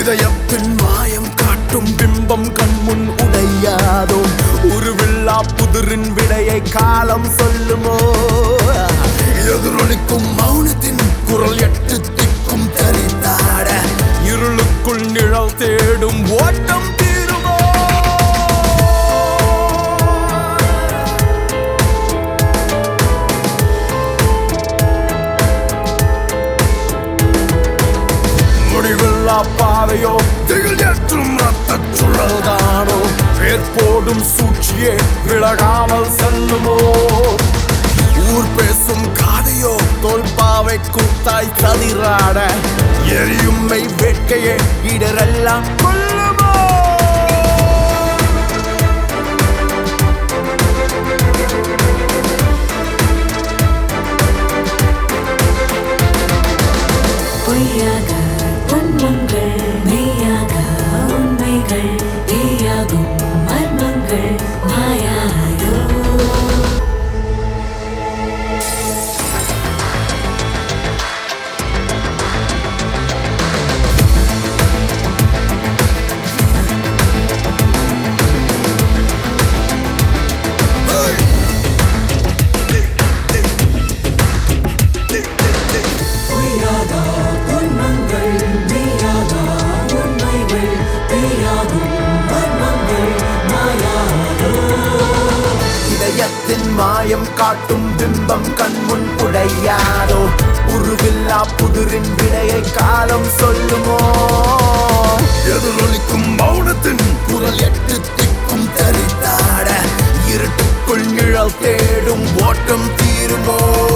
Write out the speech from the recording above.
இதயத்தின் மாயம் காட்டும் பிம்பம் கண்முன் உடையாதோ உருவில்லா புதிரின் விடையை காலம் சொல்லுமோ எதிரொலிக்கும் மௌனத்தின் குரல் எட்டு திக்கும் தரித்தாட இருளுக்குள் நிழல் தேடும் ஓட்டம் தீருமோ முடிவில்லா பாதையோ திகில் ஏற்றும் ரத்த சுழல்தானோ பேர் போடும் சூழ்ச்சியே விலகாமல் செல்லுமோ ஊர் பேசும் காதையோ தோல்பாவை கூத்தாய் சதிராட எரியும்மை வேட்கையே இடரெல்லாம் கொல்லுமோ பொய்யாக உண்மங்கள் மெய்யாக உண்மைகள் தீயாகும் மர்மங்கள் மாயாதோ பொய்யாக உண்மங்கள் மெய்யாக உண்மைகள் தீயாகும் மர்மங்கள் மாயாதோ இதயத்தின் மாயம் காட்டும் பிம்பம் கண்முன் உடையாதோ உருவில்லா புதிரின் விடையை காலம் சொல்லுமோ எதிரொலிக்கும் மௌனத்தின் குரல் எட்டு திக்கும் தரித்தாட இருட்டுக்குள் நிழல் தேடும் ஓட்டம் தீருமோ